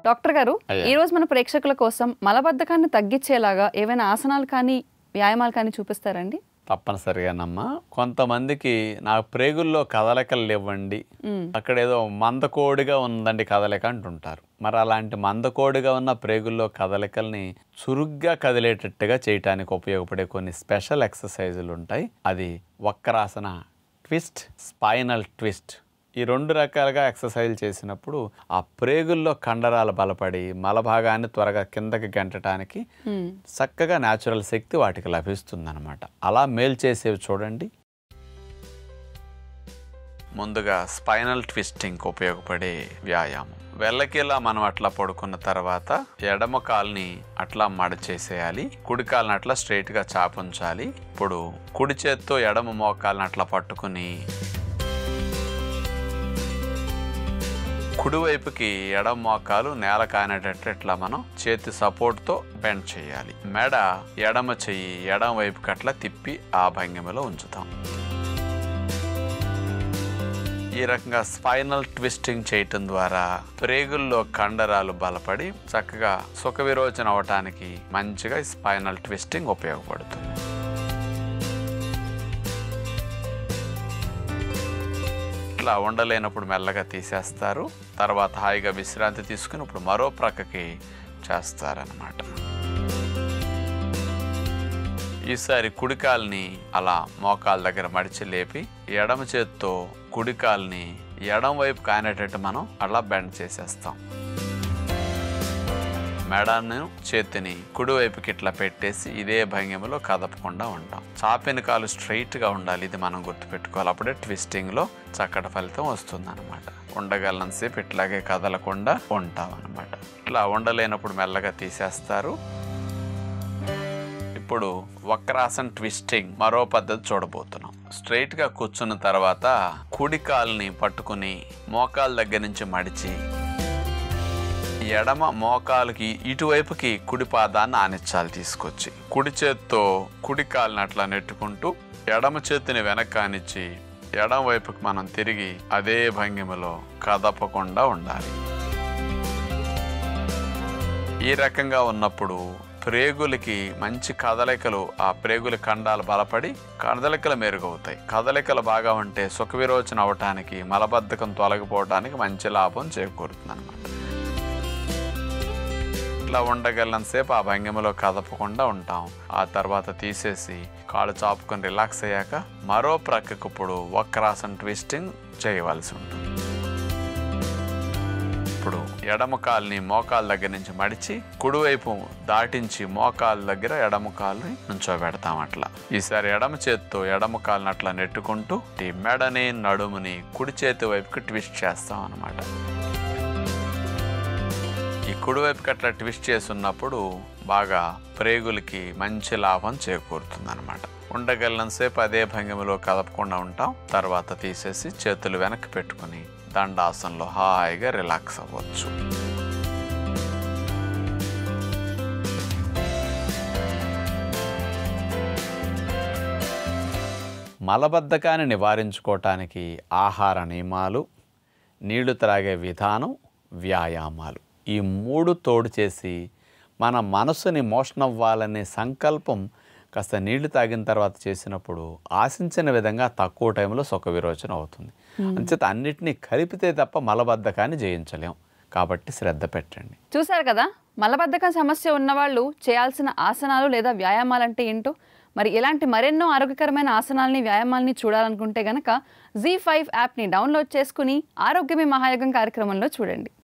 Doctor గారు అయ్యా. ఈ రోజు మన ప్రేక్షకుల కోసం మలబద్ధకాన్ని తగ్గించేలాగా ఏవైనా ఆసనాలు కానీ వ్యాయామాలు కానీ చూపిస్తారండి తప్పనిసరిగానమ్మా కొంతమందికి నా ప్రేగుల్లో కదలికలు ఇవ్వండి అక్కడ ఏదో మందకోడిగా ఉందండి కదలిక అంటుంటారు మరి అలాంటి మందకోడిగా ఉన్న ప్రేగుల్లో కదలికల్ని చురుగ్గా కదిలేటట్టుగా చేయటానికి ఉపయోగపడే కొన్ని స్పెషల్ ఎక్సర్సైజులు ఉంటాయి అది వక్రాసన ట్విస్ట్ స్పైనల్ ట్విస్ట్ ఈ రెండు రకాలుగా ఎక్సర్సైజ్ చేసినప్పుడు ఆ ప్రేగుల్లో కండరాలు బలపడి మలభాగాన్ని త్వరగా కిందకి గెంటడానికి చక్కగా న్యాచురల్ శక్తి వాటికి లభిస్తుందన్నమాట అలా మేలు చేసేవి చూడండి ముందుగా స్పైనల్ ట్విస్టింగ్ ఉపయోగపడే వ్యాయామం వెళ్ళకిలా మనం అట్లా పడుకున్న తర్వాత ఎడమ కాల్ని అట్లా మడచేసేయాలి కుడి కాల్ని అట్లా స్ట్రైట్గా చాపుంచాలి ఇప్పుడు కుడి చేత్తో ఎడమ మోకాల్ని అట్లా పట్టుకుని కుడివైపుకి ఎడమ మోకాలు నేల కానేటట్టు ఇట్లా మనం చేతి సపోర్ట్తో బెండ్ చేయాలి మెడ ఎడమ చెయ్యి ఎడమ వైపుకి అట్లా తిప్పి ఆ భంగిమలో ఉంచుతాం ఈ రకంగా స్పైనల్ ట్విస్టింగ్ చేయటం ద్వారా ప్రేగుల్లో కండరాలు బలపడి చక్కగా సుఖ విరోచన అవటానికి మంచిగా ఈ స్పైనల్ ట్విస్టింగ్ ఉపయోగపడుతుంది ఇట్లా ఉండలేనప్పుడు మెల్లగా తీసేస్తారు తర్వాత హాయిగా విశ్రాంతి తీసుకుని ఇప్పుడు మరో ప్రక్కకి చేస్తారనమాట ఈసారి కుడికాల్ని అలా మోకాల దగ్గర మడిచి లేపి ఎడమ చేత్తో కుడికాల్ని ఎడమ వైపు కానేటట్టు మనం అలా బెండ్ చేసేస్తాం మెడను చేతిని కుడివైపుకి ఇట్లా పెట్టేసి ఇదే భంగిమలో కదపకుండా ఉంటాం చాపిన కాలు స్ట్రైట్గా ఉండాలి ఇది మనం గుర్తుపెట్టుకోవాలి అప్పుడే ట్విస్టింగ్లో చక్కటి ఫలితం వస్తుంది అనమాట ఉండగలనంతసేపు ఇట్లాగే కదలకుండా ఉంటాం అనమాట ఇట్లా ఉండలేనప్పుడు మెల్లగా తీసేస్తారు ఇప్పుడు వక్రాసన్ ట్విస్టింగ్ మరో పద్ధతి చూడబోతున్నాం స్ట్రైట్ గా కూర్చున్న తర్వాత కుడి కాలుని పట్టుకుని మోకాల దగ్గర నుంచి మడిచి ఎడమ మోకాలుకి ఇటువైపుకి కుడి పాదాన్ని ఆనిచ్చాలి తీసుకొచ్చి కుడి చేత్తో కుడి కాలుని అట్లా నెట్టుకుంటూ ఎడమ చేతిని వెనక్కి ఆనిచ్చి ఎడమ వైపుకి మనం తిరిగి అదే భంగిమలో కదపకుండా ఉండాలి ఈ రకంగా ఉన్నప్పుడు ప్రేగులకి మంచి కదలికలు ఆ ప్రేగుల ఖండాలు బలపడి కదలికలు మెరుగవుతాయి కదలికలు బాగా ఉంటే సుఖ విరోచన అవటానికి మలబద్ధకం తొలగిపోవటానికి మంచి లాభం చేకూరుతుంది అనమాట ఇట్లా ఉండగలనంతసేపు ఆ భంగిమలో కదపకుండా ఉంటాం ఆ తర్వాత తీసేసి కాళ్ళు చాపుకొని రిలాక్స్ అయ్యాక మరో ప్రక్కకు ఇప్పుడు వక్రాసన్ ట్విస్టింగ్ చేయవలసి ఉంటుంది ఇప్పుడు ఎడమ కాలుని మోకాల దగ్గర నుంచి మడిచి కుడివైపు దాటించి మోకాల దగ్గర ఎడమ కాలుని నుంచోబెడతాం అట్లా ఈసారి ఎడమ చేత్తో ఎడమ కాలుని అట్లా నెట్టుకుంటూ ఈ మెడని నడుముని కుడి చేతి వైపుకి ట్విస్ట్ చేస్తాం అన్నమాట ఈ కుడివైపుకి అట్లా ట్విస్ట్ చేస్తున్నప్పుడు బాగా ప్రేగులకి మంచి లాభం చేకూరుతుంది అనమాట ఉండగలనంతసేపు అదే భంగిమలో కదపకుండా ఉంటాం తర్వాత తీసేసి చేతులు వెనక్కి పెట్టుకుని దండాసనంలో హాయిగా రిలాక్స్ అవ్వచ్చు మలబద్ధకాన్ని నివారించుకోవటానికి ఆహార నియమాలు నీళ్లు త్రాగే విధానం వ్యాయామాలు ఈ మూడు తోడు చేసి మన మనసుని మోషన్ అవ్వాలనే సంకల్పం కాస్త నీళ్లు తాగిన తర్వాత చేసినప్పుడు ఆశించిన విధంగా తక్కువ టైంలో సుఖ విరోచన అవుతుంది అంచేత అన్నిటినీ కలిపితే తప్ప మలబద్ధకాన్ని జయించలేం కాబట్టి శ్రద్ధ పెట్టండి చూశారు కదా మలబద్ధకం సమస్య ఉన్నవాళ్ళు చేయాల్సిన ఆసనాలు లేదా వ్యాయామాలు అంటే ఏంటో మరి ఇలాంటి మరెన్నో ఆరోగ్యకరమైన ఆసనాలని వ్యాయామాలని చూడాలనుకుంటే గనక జీ ఫైవ్ యాప్ని డౌన్లోడ్ చేసుకుని ఆరోగ్యమే మహాయోగం కార్యక్రమంలో చూడండి